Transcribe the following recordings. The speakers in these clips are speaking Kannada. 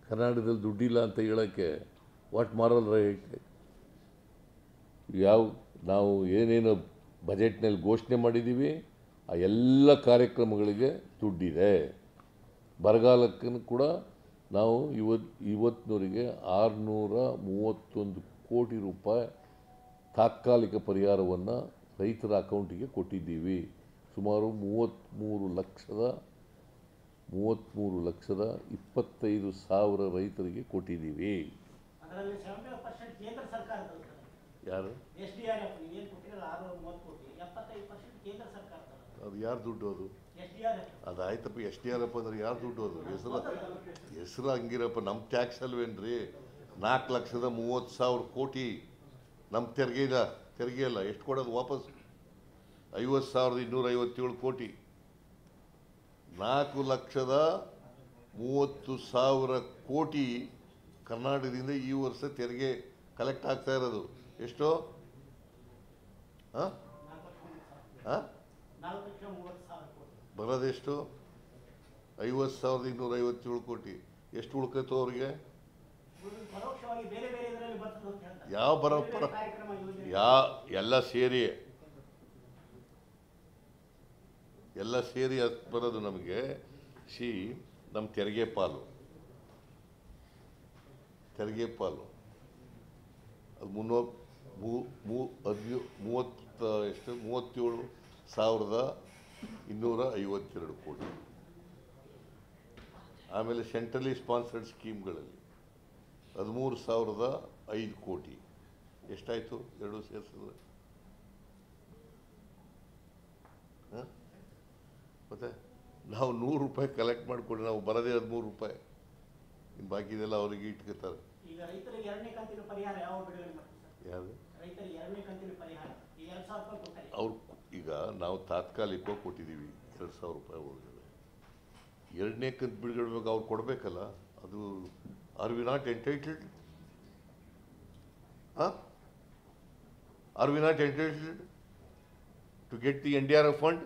ಕರ್ನಾಟಕದಲ್ಲಿ ದುಡ್ಡಿಲ್ಲ ಅಂತ ಹೇಳೋಕ್ಕೆ ವಾಟ್ ಮಾರಲ್ ರೈಟ್ ಯಾವ ನಾವು ಏನೇನು ಬಜೆಟ್ನಲ್ಲಿ ಘೋಷಣೆ ಮಾಡಿದ್ದೀವಿ ಆ ಎಲ್ಲ ಕಾರ್ಯಕ್ರಮಗಳಿಗೆ ದುಡ್ಡಿದೆ ಬರಗಾಲಕ್ಕೂ ಕೂಡ ನಾವು ಇವತ್ತು ಇವತ್ತಿನವರೆಗೆ ಆರುನೂರ ಮೂವತ್ತೊಂದು ಕೋಟಿ ರೂಪಾಯಿ ತಾತ್ಕಾಲಿಕ ಪರಿಹಾರವನ್ನು ರೈತರ ಅಕೌಂಟಿಗೆ ಕೊಟ್ಟಿದ್ದೀವಿ ಸುಮಾರು ಮೂವತ್ತ್ಮೂರು ಲಕ್ಷದ ಮೂವತ್ತ್ಮೂರು ಲಕ್ಷದ ಇಪ್ಪತ್ತೈದು ಸಾವಿರ ರೈತರಿಗೆ ಕೊಟ್ಟಿದ್ದೀವಿ ಅದರಲ್ಲಿ ಸೆವೆಂಟಿ ಪರ್ಸೆಂಟ್ ಕೇಂದ್ರ ಸರ್ಕಾರದದ್ದು ಸರ್ ಯಾರು ಎಸ್ ಡಿ ಆರ್ ಎಫ್ ನೀವೇನು ಕೊಟ್ಟಿರಲ್ಲ ಆರುನೂರ ಮೂವತ್ತು ಕೋಟಿ ಎಪ್ಪತ್ತೈದು ಪರ್ಸೆಂಟ್ ಕೇಂದ್ರ ಸರ್ಕಾರದದ್ದು ಅದು ಯಾರು ದುಡ್ಡು ಅದು ಎಸ್ ಡಿ ಆರ್ ಎಫ್ ಅದು ಆಯ್ತಪ್ಪ ಎಸ್ ಡಿ ಆರ್ ಎಫ್ ಅಂದ್ರೆ ಯಾರು ದುಡ್ಡು ಅದು ಹೆಸರು ಹೆಸರು ಹಂಗಿರಪ್ಪ ನಮ್ಮ ಟ್ಯಾಕ್ಸ್ ಅಲ್ವೇನ್ರಿ ನಾಲ್ಕು ಲಕ್ಷದ ಮೂವತ್ತು ಸಾವಿರ ಕೋಟಿ ನಮ್ಮ ತೆರಿಗೆ ಇಲ್ಲ ತೆರಿಗೆ ಇಲ್ಲ ಎಷ್ಟು ಕೊಡೋದು ವಾಪಸ್ ಐವತ್ತು ಸಾವಿರದ ಇನ್ನೂರ ಐವತ್ತೇಳು ಕೋಟಿ ನಾಲ್ಕು ಲಕ್ಷದ ಮೂವತ್ತು ಸಾವಿರ ಕೋಟಿ ಕರ್ನಾಟಕದಿಂದ ಈ ವರ್ಷ ತೆರಿಗೆ ಕಲೆಕ್ಟ್ ಆಗ್ತಾ ಇರೋದು ಎಷ್ಟು ಹಾಂ ಹಾಂ ನಾಲ್ಕು ಲಕ್ಷ ಮೂವತ್ತು ಸಾವಿರ ಕೋಟಿ ಬರೋದೆಷ್ಟು ಐವತ್ತು ಸಾವಿರದ ಇನ್ನೂರ ಐವತ್ತೇಳು ಕೋಟಿ ಎಷ್ಟು ಉಳ್ಕೈತು ಅವ್ರಿಗೆ ಇವ್ರು ಪರೋಕ್ಷವಾಗಿ ಬೇರೆ ಬೇರೆ ಇದರಲ್ಲಿ ಬರ್ತದೆ ಅಂತ ಹೇಳ್ತಾರೆ ಯಾವ ಬರೋ ಬೇರೆ ಪರ ಬೇರೆ ಕಾರ್ಯಕ್ರಮ ಯೋಜನೆ ಯಾ ಎಲ್ಲ ಸೇರಿ ಎಲ್ಲ ಸೇರಿ ಅದ್ ಬರೋದು ನಮಗೆ ಸಿ ನಮ್ಮ ತೆರಿಗೆ ಪಾಲು ತೆರಿಗೆ ಪಾಲು ಅದು ಮುನ್ನೂ ಮೂ ಮೂ ಹದಿನೂ ಮೂವತ್ತ ಎಷ್ಟು ಮೂವತ್ತೇಳು ಸಾವಿರದ ಇನ್ನೂರ ಐವತ್ತೆರಡು ಕೋಟಿ ಆಮೇಲೆ ಸೆಂಟ್ರಲಿ ಸ್ಪಾನ್ಸರ್ಡ್ ಸ್ಕೀಮ್ಗಳಲ್ಲಿ ಹದಿಮೂರು ಸಾವಿರದ ಐದು ಕೋಟಿ ಎಷ್ಟಾಯಿತು ಎರಡು ಸೇರಿಸಿದ್ರೆ ಹಾಂ ಮತ್ತೆ ನಾವು ನೂರು ರೂಪಾಯಿ ಕಲೆಕ್ಟ್ ಮಾಡಿಕೊಂಡು ನಾವು ಬರೋದೇ ಹದಿಮೂರು ರೂಪಾಯಿ ಇನ್ನು ಬಾಕಿದೆಲ್ಲ ಅವರಿಗೆ ಇಟ್ಕೋತಾರೆ ಈಗ ರೈತರಿಗೆ ಎರಡನೇ ಕಂತಿನ ಪರಿಹಾರ ಯಾವ ಬಿಡುಗಡೆ ಮಾಡ್ತಾರೆ ಸರ್ ಯಾರು ರೈತರಿಗೆ ಎರಡನೇ ಕಂತಿನ ಪರಿಹಾರ ಈ ಎರಡು ಸಾವಿರ ರೂಪಾಯಿ ಕೊಟ್ಟಾರೆ ಅವ್ರು ಈಗ ನಾವು ತಾತ್ಕಾಲಿಕವಾಗಿ ಕೊಟ್ಟಿದ್ದೀವಿ ಎರಡು ಸಾವಿರ ರೂಪಾಯಿ ಒಳಗಡೆ ಎರಡನೇ ಕಂತು ಬಿಡುಗಡೆ ಅವ್ರು ಕೊಡಬೇಕಲ್ಲ ಅದು ಆರ್ ವಿ ನಾಟ್ ಎಂಟೈಟಲ್ಡ್ ಹಾಂ are we not entitled to get the N D R F fund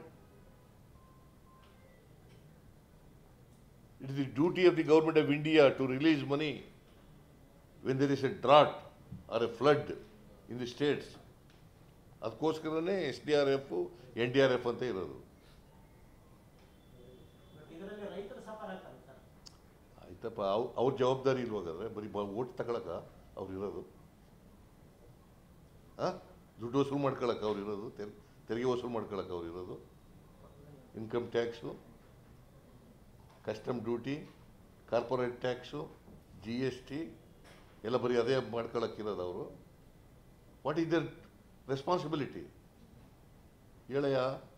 it is the duty of the government of India to release money when there is a drought or a flood in the states ಅದಕ್ಕೋಸ್ಕರನೇ S D R F N D R F ಅಂತ ಇರೋದು ಬಟ್ ಇದರಲ್ಲಿ ರೈತರು ಸಫರ್ ಆಗ್ತಾರೆ ಸರ್ ಆಯ್ತಪ್ಪ ಅವ್ ಅವ್ರ ಜವಾಬ್ದಾರಿ ಇಲ್ವಾಗಾದ್ರೆ ಬರೀ ಓಟ್ ತಗೊಳಕ ಅವ್ರು ಇರೋದು ಹಾಂ ದುಡ್ಡು ವಸೂಲು ಮಾಡ್ಕೊಳಕ್ಕೆ ಅವ್ರು ಇರೋದು ತೆರ್- ತೆರಿಗೆ ವಸೂಲು ಮಾಡ್ಕೊಳಕ್ಕೆ ಅವ್ರು ಇರೋದು income tax custom duty corporate tax G S T ಎಲ್ಲ ಬರೀ ಅದೇ ಮಾಡ್ಕೊಳಕ್ಕಿರೋದು ಅವರು ವಾಟ್ ಈಸ್ ದರ್ ರೆಸ್ಪಾನ್ಸಿಬಿಲಿಟಿ ಹೇಳಯ್ಯ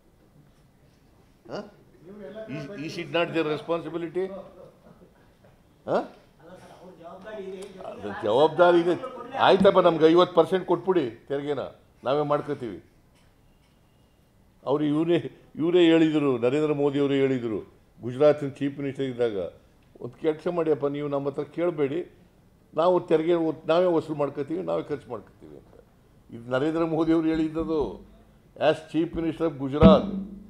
ಹಾಂ is it not their responsibility ಹಾಂ ಅಲ್ಲ ಸರ್ ಅವ್ರ ಜವಾಬ್ದಾರಿ ಇದೆ ಅದು ಜೊತೆಗೆ ಜವಾಬ್ದಾರಿ ಇದೆ ರಾಜ್ಯ ಸರ್ಕಾರಗಳು ಆಯ್ತಪ್ಪ ನಮ್ಗೆ ಐವತ್ತು ಪರ್ಸೆಂಟ್ ಕೊಟ್ಬಿಡಿ ತೆರಿಗೆನ ನಾವೇ ಮಾಡ್ಕೋತೀವಿ ಅವರು ಇವರೇ ಇವರೇ ಹೇಳಿದರು ನರೇಂದ್ರ ಮೋದಿ ಅವರು ಹೇಳಿದರು ಗುಜರಾತಿನ ಚೀಫ್ ಮಿನಿಸ್ಟರ್ ಇದ್ದಾಗ ಒಂದು ಕೆಲಸ ಮಾಡಿಯಪ್ಪ ನೀವು ನಮ್ಮ ಹತ್ರ ಕೇಳಬೇಡಿ ನಾವು ತೆರಿಗೆ ಒ- ನಾವೇ ವಸೂಲು ಮಾಡ್ಕೋತೀವಿ ನಾವೇ ಖರ್ಚು ಮಾಡ್ಕೋತೀವಿ ಅಂತ ಇದು ನರೇಂದ್ರ ಮೋದಿ ಅವರು ಹೇಳಿದ್ದದು as chief minister of Gujarat